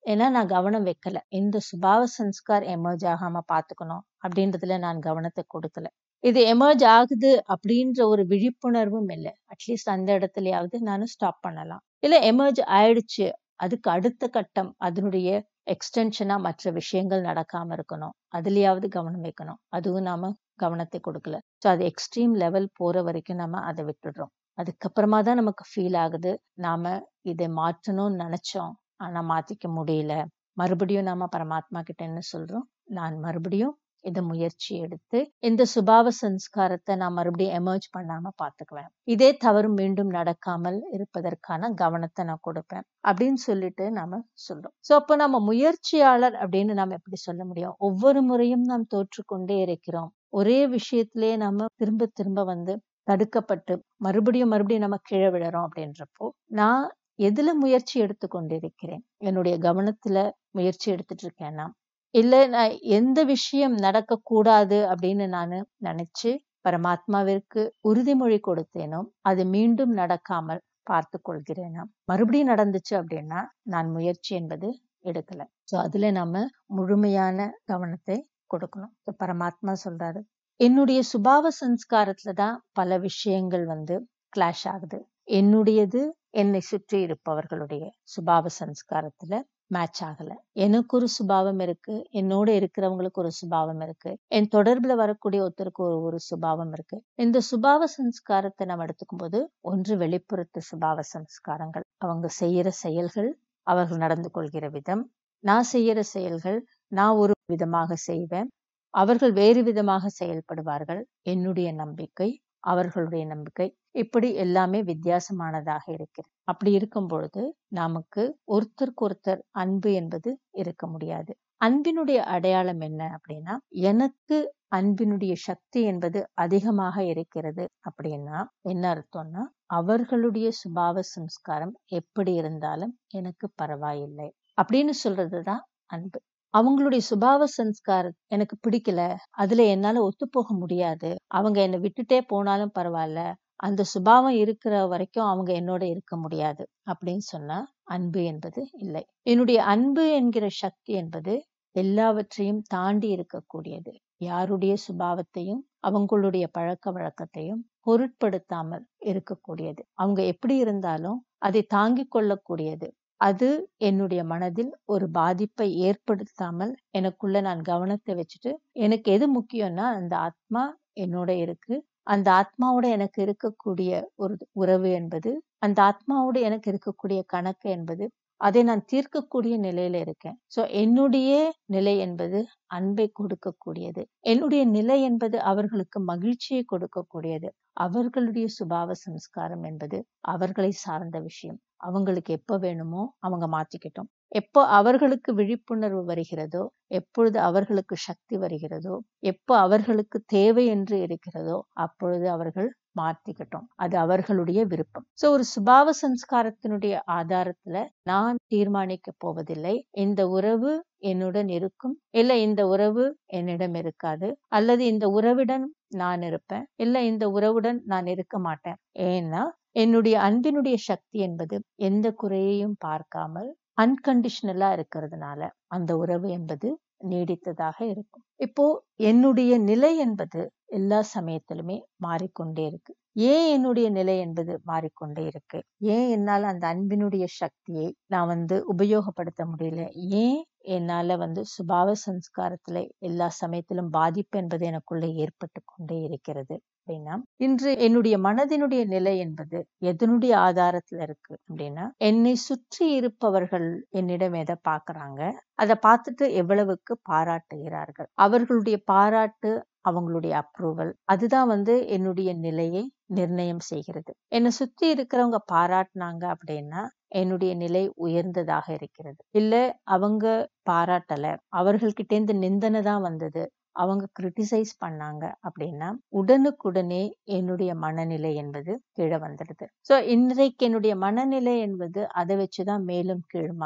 S1: ஏன்னா நான் கவனம் வைக்கல இந்த சுபாவ சன்ஸ்கார் எமர்ஜ் ஆகாம பாத்துக்கணும் அப்படின்றதுல நான் கவனத்தை கொடுக்கல இது எமர்ஜ் ஆகுது அப்படின்ற ஒரு விழிப்புணர்வும் இல்லை அட்லீஸ்ட் அந்த இடத்துலயாவது நானும் ஸ்டாப் பண்ணலாம் இல்ல எமர்ஜ் ஆயிடுச்சு அதுக்கு அடுத்த கட்டம் அதனுடைய எக்ஸ்டென்ஷனா மற்ற விஷயங்கள் நடக்காம இருக்கணும் அதுலயாவது கவனம் வைக்கணும் அதுவும் நாம கவனத்தை கொடுக்கல ஸோ அது எக்ஸ்ட்ரீம் லெவல் போற வரைக்கும் நாம அதை விட்டுடுறோம் அதுக்கப்புறமா தான் நமக்கு ஃபீல் ஆகுது நாம இதை மாற்றணும்னு நினைச்சோம் ஆனா மாத்திக்க முடியல மறுபடியும் நாம பரமாத்மா கிட்ட என்ன சொல்றோம் நான் மறுபடியும் இந்த முயற்சி எடுத்து இந்த சுபாவ சன்ஸ்காரத்தை நான் மறுபடியும் எமர்ஜ் பண்ணாம பாத்துக்குவேன் இதே தவறு மீண்டும் நடக்காமல் இருப்பதற்கான கவனத்தை நான் கொடுப்பேன் அப்படின்னு சொல்லிட்டு நாம சொல்றோம் சோ அப்போ நம்ம முயற்சியாளர் அப்படின்னு நாம எப்படி சொல்ல முடியும் ஒவ்வொரு முறையும் நாம் தோற்றுக்கொண்டே இருக்கிறோம் ஒரே விஷயத்திலேயே நாம திரும்ப திரும்ப வந்து தடுக்கப்பட்டு மறுபடியும் மறுபடியும் நம்ம கீழே விழறோம் அப்படின்றப்போ நான் எதுல முயற்சி எடுத்து கொண்டிருக்கிறேன் என்னுடைய கவனத்துல முயற்சி எடுத்துட்டு இருக்கேன்னா இல்ல நான் எந்த விஷயம் நடக்க கூடாது அப்படின்னு நான் நினைச்சு பரமாத்மாவிற்கு உறுதிமொழி கொடுத்தேனோ அது மீண்டும் நடக்காமல் பார்த்து கொள்கிறேனா மறுபடியும் நடந்துச்சு அப்படின்னா நான் முயற்சி என்பது எடுக்கல சோ அதுல நாம முழுமையான கவனத்தை கொடுக்கணும் So, பரமாத்மா சொல்றாரு என்னுடைய சுபாவ சன்ஸ்காரத்துல தான் பல விஷயங்கள் வந்து கிளாஷ் ஆகுது என்னுடையது என்னை சுற்றி இருப்பவர்களுடைய சுபாவ சன்ஸ்காரத்துல மேட்ச் ஆகல எனக்கு ஒரு சுபாவம் இருக்கு என்னோட இருக்கிறவங்களுக்கு ஒரு சுபாவம் இருக்கு என் தொடர்புல வரக்கூடிய ஒருத்தருக்கு ஒரு ஒரு சுபாவம் இருக்கு இந்த சுபாவ சன்ஸ்காரத்தை நம்ம எடுத்துக்கும் போது ஒன்று வெளிப்புறத்து சுபாவ சன்ஸ்காரங்கள் அவங்க செய்யற செயல்கள் அவர்கள் நடந்து கொள்கிற விதம் நான் செய்யற செயல்கள் நான் ஒரு விதமாக செய்வேன் அவர்கள் வேறு விதமாக செயல்படுவார்கள் என்னுடைய நம்பிக்கை அவர்களுடைய நம்பிக்கை இப்படி எல்லாமே வித்தியாசமானதாக இருக்கிறது அப்படி இருக்கும் பொழுது நமக்கு ஒருத்தருக்கு ஒருத்தர் அன்பு என்பது இருக்க முடியாது அன்பினுடைய அடையாளம் என்ன அப்படின்னா எனக்கு அன்பினுடைய சக்தி என்பது அதிகமாக இருக்கிறது அப்படின்னா என்ன அர்த்தம்னா அவர்களுடைய சுபாவ சம்ஸ்காரம் எப்படி இருந்தாலும் எனக்கு பரவாயில்லை அப்படின்னு சொல்றதுதான் அன்பு அவங்களுடைய சுபாவ சன்ஸ்காரம் எனக்கு பிடிக்கல அதுல என்னால ஒத்து போக முடியாது அவங்க என்னை விட்டுட்டே போனாலும் பரவாயில்ல அந்த சுபாவம் இருக்கிற வரைக்கும் அவங்க என்னோட இருக்க முடியாது அப்படின்னு சொன்னா அன்பு என்பது இல்லை என்னுடைய அன்பு என்கிற சக்தி என்பது எல்லாவற்றையும் தாண்டி இருக்கக்கூடியது யாருடைய சுபாவத்தையும் அவங்களுடைய பழக்க வழக்கத்தையும் பொருட்படுத்தாமல் இருக்கக்கூடியது அவங்க எப்படி இருந்தாலும் அதை தாங்கிக் கொள்ளக்கூடியது அது என்னுடைய மனதில் ஒரு பாதிப்பை ஏற்படுத்தாமல் எனக்குள்ள நான் கவனத்தை வச்சுட்டு எனக்கு எது முக்கியம்னா அந்த ஆத்மா என்னோட இருக்கு அந்த ஆத்மாவோட எனக்கு இருக்கக்கூடிய ஒரு உறவு என்பது அந்த ஆத்மாவோட எனக்கு இருக்கக்கூடிய கணக்கு என்பது அதை நான் தீர்க்கக்கூடிய நிலையில இருக்கேன் சோ என்னுடைய நிலை என்பது அன்பை கொடுக்கக்கூடியது என்னுடைய நிலை என்பது அவர்களுக்கு மகிழ்ச்சியை கொடுக்கக்கூடியது அவர்களுடைய சுபாவ சம்ஸ்காரம் என்பது அவர்களை சார்ந்த விஷயம் அவங்களுக்கு எப்ப வேணுமோ அவங்க மாத்திக்கிட்டோம் எப்போ அவர்களுக்கு விழிப்புணர்வு வருகிறதோ எப்பொழுது அவர்களுக்கு சக்தி வருகிறதோ எப்போ அவர்களுக்கு தேவை என்று இருக்கிறதோ அப்பொழுது அவர்கள் மாத்திக்கிட்டோம் அது அவர்களுடைய விருப்பம் சோ ஒரு சுபாவ சம்ஸ்காரத்தினுடைய ஆதாரத்துல நான் தீர்மானிக்க போவதில்லை இந்த உறவு என்னுடன் இருக்கும் இல்ல இந்த உறவு என்னிடம் இருக்காது அல்லது இந்த உறவுடன் நான் இருப்பேன் இல்ல இந்த உறவுடன் நான் இருக்க மாட்டேன் ஏன்னா என்னுடைய அன்பினுடைய சக்தி என்பது எந்த குறையையும் பார்க்காமல் அன்கண்டிஷனலா இருக்கிறதுனால அந்த உறவு என்பது நீடித்ததாக இருக்கும் இப்போ என்னுடைய நிலை என்பது எல்லா சமயத்திலுமே மாறிக்கொண்டே இருக்கு ஏன் என்னுடைய நிலை என்பது மாறிக்கொண்டே இருக்கு ஏன் என்னால அந்த அன்பினுடைய சக்தியை நான் வந்து உபயோகப்படுத்த முடியல ஏன் என்னால வந்து சுபாவ சம்ஸ்காரத்துல எல்லா சமயத்திலும் பாதிப்பு என்பது எனக்குள்ள ஏற்பட்டு கொண்டே இருக்கிறது அப்படின்னா இன்று என்னுடைய மனதினுடைய நிலை என்பது எதனுடைய ஆதாரத்துல இருக்கு அப்படின்னா என்னை சுற்றி இருப்பவர்கள் என்னிடம் எதை பாக்குறாங்க அதை பார்த்துட்டு எவ்வளவுக்கு பாராட்டுகிறார்கள் அவர்களுடைய பாராட்டு அவங்களுடைய அப்ரூவல் அதுதான் வந்து என்னுடைய நிலையை நிர்ணயம் செய்கிறது என்னை சுத்தி இருக்கிறவங்க பாராட்டினாங்க அப்படின்னா என்னுடைய நிலை உயர்ந்ததாக இருக்கிறது இல்ல அவங்க பாராட்டல அவர்கள்கிட்டேருந்து நிந்தனை தான் வந்தது அவங்க கிரிட்டிசைஸ் பண்ணாங்க அப்படின்னா உடனுக்குடனே என்னுடைய மனநிலை என்பது கீழே வந்துடுது சோ இன்றைக்கு என்னுடைய மனநிலை என்பது அதை வச்சுதான் மேலும் கீழுமாக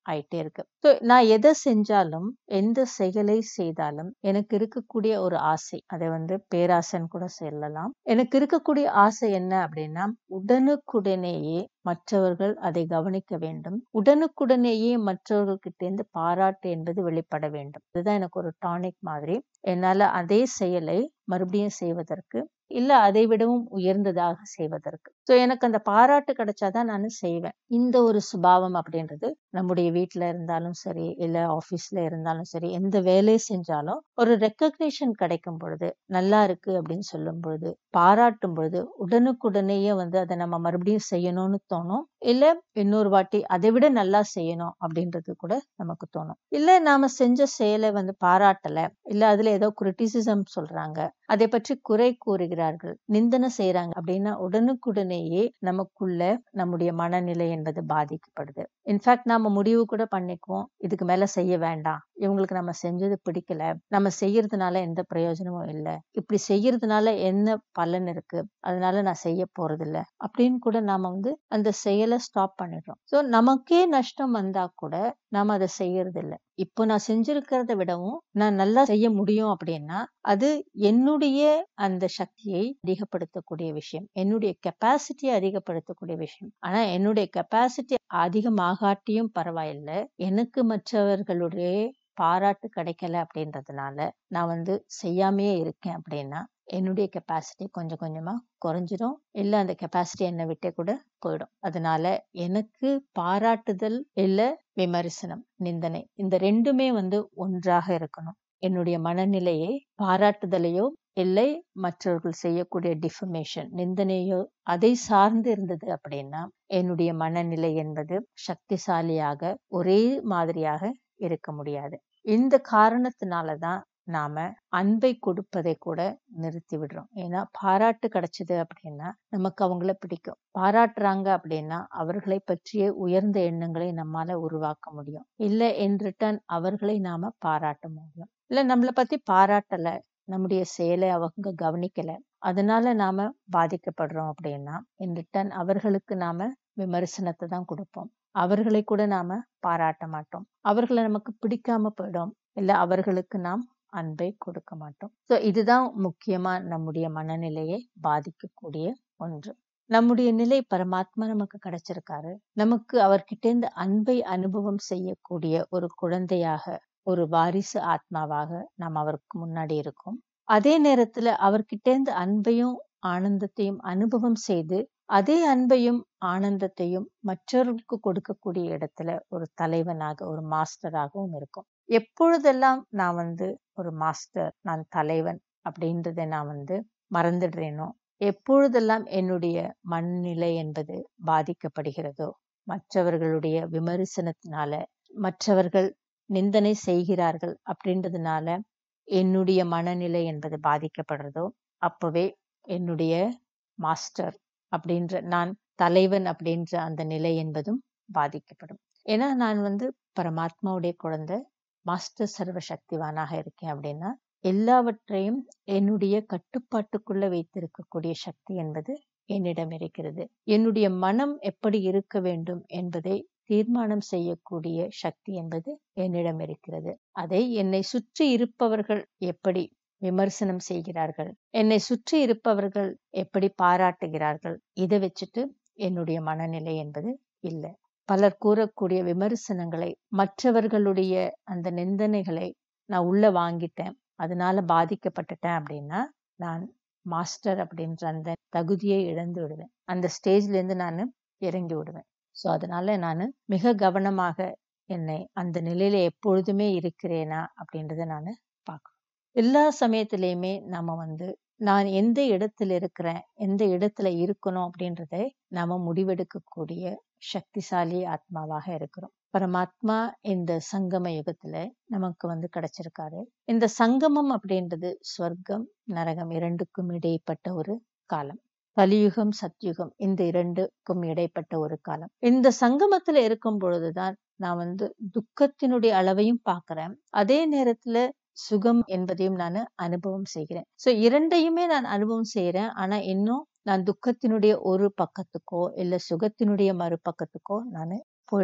S1: ஆயிட்டே இருக்கு ஸோ நான் எதை செஞ்சாலும் எந்த செயலை செய்தாலும் எனக்கு இருக்கக்கூடிய ஒரு ஆசை அதை வந்து பேராசைன்னு கூட சொல்லலாம் எனக்கு இருக்கக்கூடிய ஆசை என்ன அப்படின்னா உடனுக்குடனேயே மற்றவர்கள் அதை கவனிக்க வேண்டும் உடனுக்குடனேயே மற்றவர்கள்கிட்ட இருந்து பாராட்டு என்பது வெளிப்பட வேண்டும் இதுதான் எனக்கு ஒரு டானிக் மாதிரி என்னால அதே செயலை மறுபடியும் செய்வதற்கு இல்ல அதை விடவும் உயர்ந்ததாக செய்வதற்கு சோ எனக்கு அந்த பாராட்டு கிடைச்சாதான் நான் செய்வேன் இந்த ஒரு சுபாவம் அப்படின்றது நம்முடைய வீட்டுல இருந்தாலும் சரி இல்ல ஆபீஸ்ல இருந்தாலும் சரி எந்த வேலை செஞ்சாலும் ஒரு ரெக்கக்னிஷன் கிடைக்கும் பொழுது நல்லா இருக்கு அப்படின்னு சொல்லும் பொழுது பாராட்டும் பொழுது உடனுக்குடனேயே வந்து அதை நம்ம மறுபடியும் செய்யணும்னு தோணும் இல்ல இன்னொரு வாட்டி அதை விட நல்லா செய்யணும் அப்படின்றது கூட நமக்கு தோணும் இல்ல நாம செஞ்ச செயலை வந்து பாராட்டல இல்ல அதுல ஏதோ கிரிட்டிசிசம் சொல்றாங்க அதை பற்றி குறை கூறுகிறார்கள் நிந்தனை செய்யறாங்க அப்படின்னா உடனுக்குடனேயே நமக்குள்ள நம்முடைய மனநிலை என்பது பாதிக்கப்படுது இன்ஃபேக்ட் நாம முடிவு கூட பண்ணிக்குவோம் இதுக்கு மேல செய்ய வேண்டாம் இவங்களுக்கு நம்ம செஞ்சது பிடிக்கல நம்ம செய்யறதுனால எந்த பிரயோஜனமும் இல்லை இப்படி செய்யறதுனால என்ன பலன் இருக்கு அதனால நான் செய்ய போறது இல்ல அப்படின்னு கூட நாம வந்து அந்த செயலை ஸ்டாப் பண்ணிடுறோம் சோ நமக்கே நஷ்டம் வந்தா கூட நாம அதை செய்யறது இல்ல இப்போ நான் செஞ்சிருக்கிறத விடவும் நான் நல்லா செய்ய முடியும் அப்படின்னா அது என்னுடைய அந்த சக்தியை அதிகப்படுத்தக்கூடிய விஷயம் என்னுடைய கெப்பாசிட்டியை அதிகப்படுத்தக்கூடிய விஷயம் ஆனா என்னுடைய கெப்பாசிட்டி அதிகமாகாட்டியும் பரவாயில்ல எனக்கு மற்றவர்களுடைய பாராட்டு கிடைக்கல அப்படின்றதுனால நான் வந்து செய்யாமையே இருக்கேன் அப்படின்னா என்னுடைய கெப்பாசிட்டி கொஞ்சம் கொஞ்சமா குறைஞ்சிடும் இல்ல அந்த கெப்பாசிட்டி என்னை விட்டே கூட போயிடும் அதனால எனக்கு பாராட்டுதல் இல்ல விமர்சனம் நிந்தனை இந்த ரெண்டுமே வந்து ஒன்றாக இருக்கணும் என்னுடைய மனநிலையை பாராட்டுதலையோ இல்லை மற்றவர்கள் செய்யக்கூடிய டிஃபமேஷன் நிந்தனையோ அதை சார்ந்து இருந்தது அப்படின்னா என்னுடைய மனநிலை என்பது சக்திசாலியாக ஒரே மாதிரியாக இருக்க முடியாது இந்த காரணத்தினாலதான் நாம அன்பை கொடுப்பதை கூட நிறுத்தி விடுறோம் ஏன்னா பாராட்டு கிடைச்சது அப்படின்னா நமக்கு அவங்கள பிடிக்கும் பாராட்டுறாங்க அப்படின்னா அவர்களை பற்றிய உயர்ந்த எண்ணங்களை நம்மால உருவாக்க முடியும் இல்ல என் ரிட்டர்ன் அவர்களை நாம பாராட்ட முடியும் இல்ல நம்மளை பத்தி பாராட்டல நம்முடைய செயலை அவங்க கவனிக்கல அதனால நாம பாதிக்கப்படுறோம் அப்படின்னா இன் ரிட்டர்ன் அவர்களுக்கு நாம விமர்சனத்தை தான் கொடுப்போம் அவர்களை கூட நாம பாராட்ட மாட்டோம் அவர்களை நமக்கு பிடிக்காம போயிடும் இல்ல அவர்களுக்கு நாம் அன்பை கொடுக்க மாட்டோம் சோ இதுதான் முக்கியமா நம்முடைய மனநிலையை பாதிக்கக்கூடிய ஒன்று நம்முடைய நிலை பரமாத்மா நமக்கு கிடைச்சிருக்காரு நமக்கு அவர்கிட்ட இருந்து அன்பை அனுபவம் செய்யக்கூடிய ஒரு குழந்தையாக ஒரு வாரிசு ஆத்மாவாக நாம் அவருக்கு முன்னாடி இருக்கோம் அதே நேரத்துல அவர்கிட்ட இருந்து அன்பையும் ஆனந்தத்தையும் அனுபவம் செய்து அதே அன்பையும் ஆனந்தத்தையும் மற்றவர்களுக்கு கொடுக்கக்கூடிய இடத்துல ஒரு தலைவனாக ஒரு மாஸ்டராகவும் இருக்கும் எப்பொழுதெல்லாம் நான் வந்து ஒரு மாஸ்டர் நான் தலைவன் அப்படின்றத நான் வந்து மறந்துடுறேனோ எப்பொழுதெல்லாம் என்னுடைய மனநிலை என்பது பாதிக்கப்படுகிறதோ மற்றவர்களுடைய விமர்சனத்தினால மற்றவர்கள் நிந்தனை செய்கிறார்கள் அப்படின்றதுனால என்னுடைய மனநிலை என்பது பாதிக்கப்படுறதோ அப்பவே என்னுடைய மாஸ்டர் அப்படின்ற நான் தலைவன் அப்படின்ற அந்த நிலை என்பதும் பாதிக்கப்படும் ஏன்னா நான் வந்து பரமாத்மாவுடைய குழந்தை மாஸ்டர் சர்வ சக்திவானாக இருக்கேன் அப்படின்னா எல்லாவற்றையும் என்னுடைய கட்டுப்பாட்டுக்குள்ள வைத்திருக்கக்கூடிய சக்தி என்பது என்னிடம் இருக்கிறது என்னுடைய மனம் எப்படி இருக்க வேண்டும் என்பதை தீர்மானம் செய்யக்கூடிய சக்தி என்பது என்னிடம் இருக்கிறது அதை என்னை சுற்றி இருப்பவர்கள் எப்படி விமர்சனம் செய்கிறார்கள் என்னை சுற்றி இருப்பவர்கள் எப்படி பாராட்டுகிறார்கள் இதை வச்சுட்டு என்னுடைய மனநிலை என்பது இல்லை பலர் கூறக்கூடிய விமர்சனங்களை மற்றவர்களுடைய அந்த நிந்தனைகளை நான் உள்ள வாங்கிட்டேன் அதனால பாதிக்கப்பட்டுட்டேன் அப்படின்னா நான் மாஸ்டர் அப்படின்ற அந்த தகுதியை இழந்து விடுவேன் அந்த ஸ்டேஜ்ல இருந்து நான் இறங்கி விடுவேன் ஸோ அதனால நான் மிக கவனமாக என்னை அந்த நிலையில எப்பொழுதுமே இருக்கிறேனா அப்படின்றத நான் பார்க்கணும் எல்லா சமயத்திலையுமே நாம வந்து நான் எந்த இடத்துல இருக்கிறேன் எந்த இடத்துல இருக்கணும் அப்படின்றத நாம முடிவெடுக்கக்கூடிய சக்திசாலி ஆத்மாவாக இருக்கிறோம் பரமாத்மா இந்த சங்கம யுகத்துல நமக்கு வந்து கிடைச்சிருக்காரு இந்த சங்கமம் அப்படின்றது ஸ்வர்க்கம் நரகம் இரண்டுக்கும் இடைப்பட்ட ஒரு காலம் கலியுகம் சத்யுகம் இந்த இரண்டுக்கும் இடைப்பட்ட ஒரு காலம் இந்த சங்கமத்துல இருக்கும் பொழுதுதான் நான் வந்து துக்கத்தினுடைய அளவையும் பார்க்கிறேன் அதே நேரத்துல சுகம் என்பதையும் நான் அனுபவம் செய்கிறேன் சோ இரண்டையுமே நான் அனுபவம் செய்யறேன் ஆனா இன்னும் நான் துக்கத்தினுடைய ஒரு பக்கத்துக்கோ இல்ல சுகத்தினுடைய மறுபக்கத்துக்கோ நான் போயிடல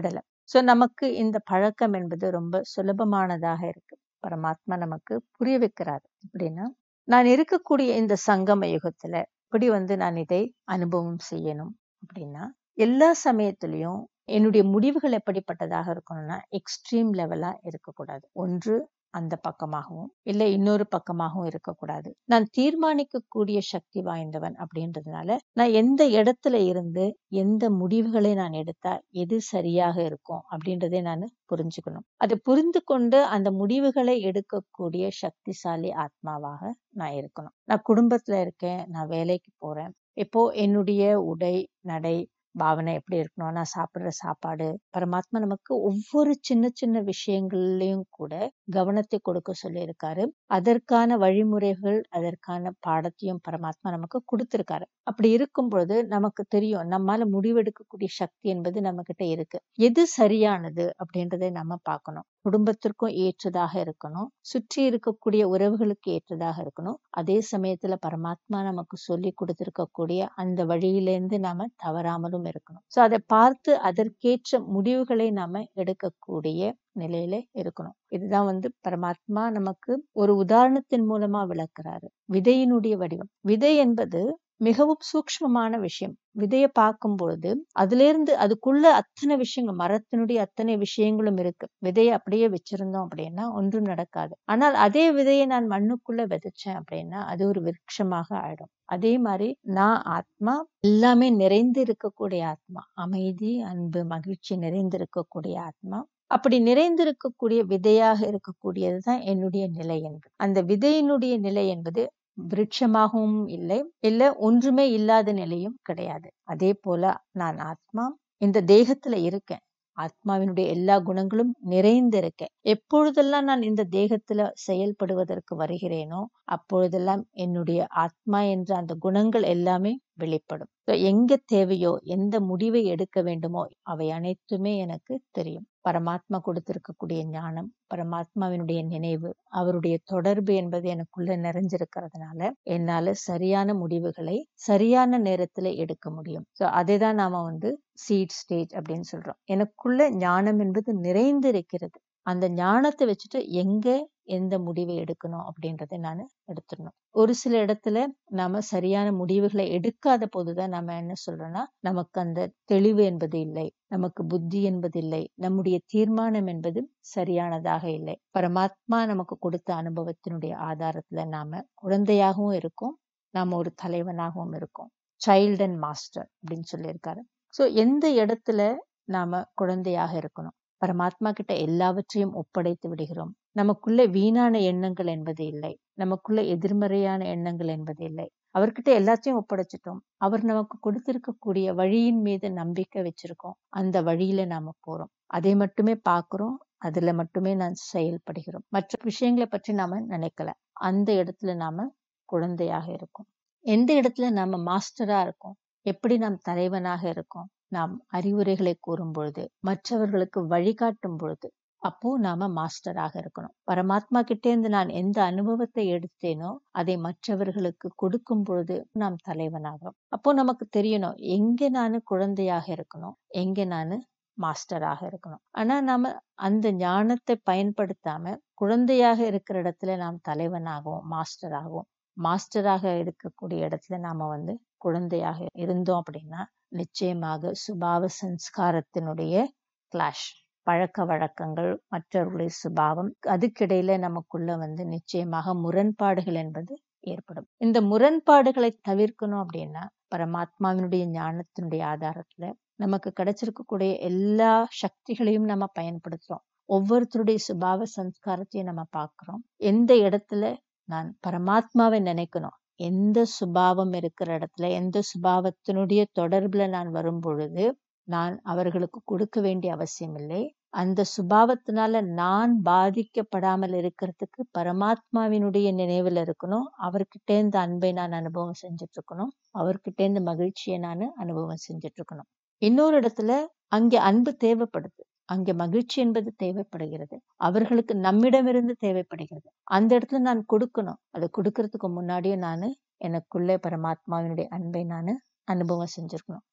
S1: சோ நமக்கு இந்த பழக்கம் என்பது ரொம்ப சுலபமானதாக இருக்கு பரமாத்மா நமக்கு புரிய வைக்கிறாரு எப்படின்னா நான் இருக்கக்கூடிய இந்த சங்கம யுகத்துல இப்படி வந்து நான் இதை அனுபவம் செய்யணும் அப்படின்னா எல்லா சமயத்திலையும் என்னுடைய முடிவுகள் எப்படிப்பட்டதாக இருக்கணும்னா எக்ஸ்ட்ரீம் லெவலா இருக்கக்கூடாது ஒன்று அந்த பக்கமாகவும் இல்லை இன்னொரு பக்கமாகவும் இருக்கக்கூடாது நான் தீர்மானிக்கக்கூடிய சக்தி வாய்ந்தவன் அப்படின்றதுனால நான் எந்த இடத்துல இருந்து எந்த முடிவுகளை நான் எடுத்தா எது சரியாக இருக்கும் அப்படின்றதை நான் புரிஞ்சுக்கணும் அதை புரிந்து கொண்டு அந்த முடிவுகளை எடுக்கக்கூடிய சக்திசாலி ஆத்மாவாக நான் இருக்கணும் நான் குடும்பத்துல இருக்கேன் நான் வேலைக்கு போறேன் இப்போ என்னுடைய உடை நடை பாவனை எப்படி இருக்கணும் நான் சாப்பிடுற சாப்பாடு பரமாத்மா நமக்கு ஒவ்வொரு சின்ன சின்ன விஷயங்கள்லயும் கூட கவனத்தை கொடுக்க சொல்லியிருக்காரு அதற்கான வழிமுறைகள் அதற்கான பாடத்தையும் பரமாத்மா நமக்கு கொடுத்திருக்காரு அப்படி இருக்கும் பொழுது நமக்கு தெரியும் நம்மால முடிவெடுக்கக்கூடிய சக்தி என்பது நம்ம கிட்ட இருக்கு எது சரியானது அப்படின்றதை நம்ம பார்க்கணும் குடும்பத்திற்கும் ஏற்றதாக இருக்கணும் சுற்றி இருக்கக்கூடிய உறவுகளுக்கு ஏற்றதாக இருக்கணும் அதே சமயத்துல பரமாத்மா நமக்கு சொல்லி கொடுத்திருக்கக்கூடிய அந்த வழியிலேருந்து நாம தவறாமலும் இருக்கணும் சோ அதை பார்த்து அதற்கேற்ற முடிவுகளை நாம எடுக்கக்கூடிய நிலையில இருக்கணும் இதுதான் வந்து பரமாத்மா நமக்கு ஒரு உதாரணத்தின் மூலமா விளக்குறாரு விதையினுடைய வடிவம் விதை என்பது மிகவும் சூக்ஷ்மமான விஷயம் விதைய பார்க்கும் பொழுது அதுல இருந்து அதுக்குள்ள அத்தனை விஷயங்கள் மரத்தினுடைய அத்தனை விஷயங்களும் இருக்கு விதையை அப்படியே வச்சிருந்தோம் அப்படின்னா ஒன்றும் நடக்காது ஆனால் அதே விதையை நான் மண்ணுக்குள்ள விதைச்சேன் அப்படின்னா அது ஒரு விருட்சமாக ஆயிடும் அதே மாதிரி நான் ஆத்மா எல்லாமே நிறைந்து இருக்கக்கூடிய ஆத்மா அமைதி அன்பு மகிழ்ச்சி நிறைந்து இருக்கக்கூடிய ஆத்மா அப்படி நிறைந்திருக்கக்கூடிய விதையாக இருக்கக்கூடியதுதான் என்னுடைய நிலை என்பது அந்த விதையினுடைய நிலை என்பது விருட்சமாகவும் இல்லை இல்ல ஒன்றுமே இல்லாத நிலையும் கிடையாது அதே போல நான் ஆத்மா இந்த தேகத்துல இருக்கேன் ஆத்மாவினுடைய எல்லா குணங்களும் நிறைந்திருக்கேன் எப்பொழுதெல்லாம் நான் இந்த தேகத்துல செயல்படுவதற்கு வருகிறேனோ அப்பொழுதெல்லாம் என்னுடைய ஆத்மா என்ற அந்த குணங்கள் எல்லாமே வெளிப்படும் எங்க தேவையோ எந்த முடிவை எடுக்க வேண்டுமோ அவை அனைத்துமே எனக்கு தெரியும் பரமாத்மா கொடுத்திருக்கக்கூடிய ஞானம் பரமாத்மாவினுடைய நினைவு அவருடைய தொடர்பு என்பது எனக்குள்ள நிறைஞ்சிருக்கிறதுனால என்னால சரியான முடிவுகளை சரியான நேரத்துல எடுக்க முடியும் சோ அதை தான் நாம வந்து சீட் ஸ்டேஜ் அப்படின்னு சொல்றோம் எனக்குள்ள ஞானம் என்பது நிறைந்து இருக்கிறது அந்த ஞானத்தை வச்சுட்டு எங்க எந்த முடிவை எடுக்கணும் அப்படின்றத நான் எடுத்துடணும் ஒரு சில இடத்துல நாம சரியான முடிவுகளை எடுக்காத போதுதான் நம்ம என்ன சொல்றோம்னா நமக்கு அந்த தெளிவு என்பது இல்லை நமக்கு புத்தி என்பது இல்லை நம்முடைய தீர்மானம் என்பது சரியானதாக இல்லை பரமாத்மா நமக்கு கொடுத்த அனுபவத்தினுடைய ஆதாரத்துல நாம குழந்தையாகவும் இருக்கோம் நாம ஒரு தலைவனாகவும் இருக்கோம் சைல்ட் அண்ட் மாஸ்டர் அப்படின்னு சொல்லியிருக்காரு சோ எந்த இடத்துல நாம குழந்தையாக இருக்கணும் பரமாத்மா கிட்ட எல்லாவற்றையும் ஒப்படைத்து விடுகிறோம் நமக்குள்ள வீணான எண்ணங்கள் என்பது இல்லை நமக்குள்ள எதிர்மறையான எண்ணங்கள் என்பது இல்லை அவர்கிட்ட எல்லாத்தையும் ஒப்படைச்சிட்டோம் அவர் நமக்கு கொடுத்திருக்கக்கூடிய வழியின் மீது நம்பிக்கை வச்சிருக்கோம் அந்த வழியில நாம போறோம் அதை மட்டுமே பாக்குறோம் அதுல மட்டுமே நான் செயல்படுகிறோம் மற்ற விஷயங்களை பற்றி நாம நினைக்கல அந்த இடத்துல நாம குழந்தையாக இருக்கோம் எந்த இடத்துல நாம மாஸ்டரா இருக்கோம் எப்படி நாம் தலைவனாக இருக்கோம் நாம் அறிவுரைகளை கூறும் பொழுது மற்றவர்களுக்கு வழிகாட்டும் பொழுது அப்போ நாம மாஸ்டராக இருக்கணும் பரமாத்மா கிட்டே இருந்து நான் எந்த அனுபவத்தை எடுத்தேனோ அதை மற்றவர்களுக்கு கொடுக்கும் பொழுது நாம் தலைவனாகிறோம் அப்போ நமக்கு தெரியணும் எங்க நானு குழந்தையாக இருக்கணும் எங்க நானு மாஸ்டராக இருக்கணும் ஆனா நாம அந்த ஞானத்தை பயன்படுத்தாம குழந்தையாக இருக்கிற இடத்துல நாம் தலைவனாகவும் மாஸ்டராகவும் மாஸ்டராக இருக்கக்கூடிய இடத்துல நாம வந்து குழந்தையாக இருந்தோம் அப்படின்னா நிச்சயமாக சுபாவ சன்ஸ்காரத்தினுடைய கிளாஷ் பழக்க வழக்கங்கள் மற்றவர்களுடைய சுபாவம் அதுக்கிடையில நமக்குள்ள வந்து நிச்சயமாக முரண்பாடுகள் என்பது ஏற்படும் இந்த முரண்பாடுகளை தவிர்க்கணும் அப்படின்னா பரமாத்மாவினுடைய ஞானத்தினுடைய ஆதாரத்துல நமக்கு கிடைச்சிருக்கக்கூடிய எல்லா சக்திகளையும் நம்ம பயன்படுத்துறோம் ஒவ்வொருத்தருடைய சுபாவ சன்ஸ்காரத்தையும் நம்ம பார்க்கிறோம் எந்த இடத்துல நான் பரமாத்மாவை நினைக்கணும் எந்த சுபாவம் இருக்கிற இடத்துல எந்த சுபாவத்தினுடைய தொடர்புல நான் வரும் பொழுது நான் அவர்களுக்கு கொடுக்க வேண்டிய அவசியம் இல்லை அந்த சுபாவத்தினால நான் பாதிக்கப்படாமல் இருக்கிறதுக்கு பரமாத்மாவினுடைய நினைவுல இருக்கணும் அவர்கிட்ட இருந்து அன்பை நான் அனுபவம் செஞ்சுட்டு இருக்கணும் அவர்கிட்ட இருந்து மகிழ்ச்சியை நான் அனுபவம் செஞ்சுட்டு இருக்கணும் இன்னொரு இடத்துல அங்கே அன்பு தேவைப்படுது அங்கே மகிழ்ச்சி என்பது தேவைப்படுகிறது அவர்களுக்கு நம்மிடமிருந்து தேவைப்படுகிறது அந்த இடத்துல நான் கொடுக்கணும் அது கொடுக்கறதுக்கு முன்னாடியே நான் எனக்குள்ளே பரமாத்மாவினுடைய அன்பை நான் அனுபவம் செஞ்சிருக்கணும்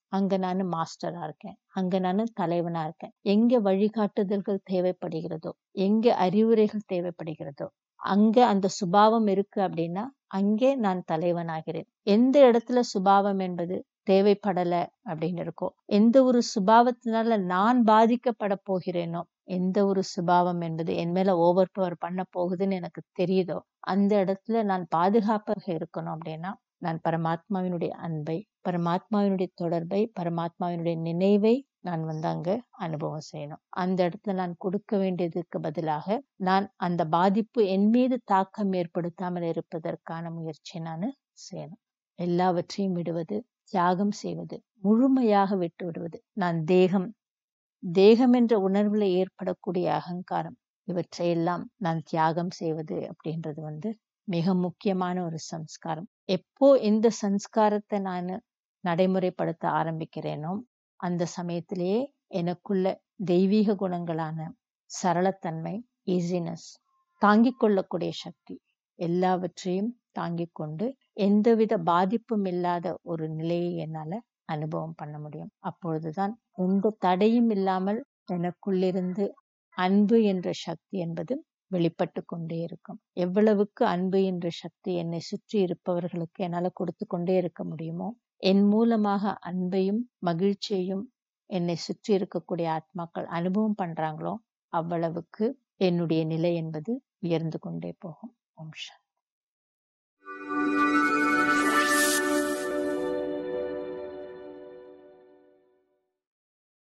S1: அங்க நான் மாஸ்டரா இருக்கேன் அங்க நான் தலைவனா இருக்கேன் எங்க வழிகாட்டுதல்கள் தேவைப்படுகிறதோ எங்க அறிவுரைகள் தேவைப்படுகிறதோ அங்க அந்த சுபாவம் இருக்கு அப்படின்னா அங்கே நான் தலைவனாகிறேன் எந்த இடத்துல சுபாவம் என்பது தேவைப்படல அப்படின்னு இருக்கோ எந்த ஒரு சுபாவத்தினால நான் பாதிக்கப்பட போகிறேனோ எந்த ஒரு சுபாவம் என்பது என் மேல ஓவர் பவர் பண்ண போகுதுன்னு எனக்கு தெரியுதோ அந்த இடத்துல நான் பாதுகாப்பாக இருக்கணும் அப்படின்னா நான் பரமாத்மாவினுடைய அன்பை பரமாத்மாவினுடைய தொடர்பை பரமாத்மாவினுடைய நினைவை நான் வந்து அங்க அனுபவம் செய்யணும் அந்த இடத்துல நான் கொடுக்க வேண்டியதுக்கு பதிலாக நான் அந்த பாதிப்பு என் மீது தாக்கம் ஏற்படுத்தாமல் இருப்பதற்கான முயற்சி நான் செய்யணும் எல்லாவற்றையும் விடுவது தியாகம் செய்வது முழுமையாக விட்டு விடுவது நான் தேகம் தேகம் என்ற உணர்வுல ஏற்படக்கூடிய அகங்காரம் இவற்றையெல்லாம் நான் தியாகம் செய்வது அப்படின்றது வந்து மிக முக்கியமான ஒரு சம்ஸ்காரம் எப்போ இந்த சம்ஸ்காரத்தை நான் நடைமுறைப்படுத்த ஆரம்பிக்கிறேனோ அந்த சமயத்திலேயே எனக்குள்ள தெய்வீக குணங்களான சரளத்தன்மை ஈஸினஸ் தாங்கிக் கொள்ளக்கூடிய சக்தி எல்லாவற்றையும் தாங்கிக் கொண்டு எந்தவித பாதிப்பும் இல்லாத ஒரு நிலையை என்னால அனுபவம் பண்ண முடியும் அப்பொழுதுதான் எந்த தடையும் இல்லாமல் எனக்குள்ளிருந்து அன்பு என்ற சக்தி என்பது வெளிப்பட்டு கொண்டே இருக்கும் எவ்வளவுக்கு அன்பு என்ற சக்தி என்னை சுற்றி இருப்பவர்களுக்கு என்னால கொடுத்து கொண்டே இருக்க முடியுமோ என் மூலமாக அன்பையும் மகிழ்ச்சியையும் என்னை சுற்றி இருக்கக்கூடிய ஆத்மாக்கள் அனுபவம் பண்றாங்களோ அவ்வளவுக்கு என்னுடைய நிலை என்பது உயர்ந்து கொண்டே போகும் ஓம் சாந்தி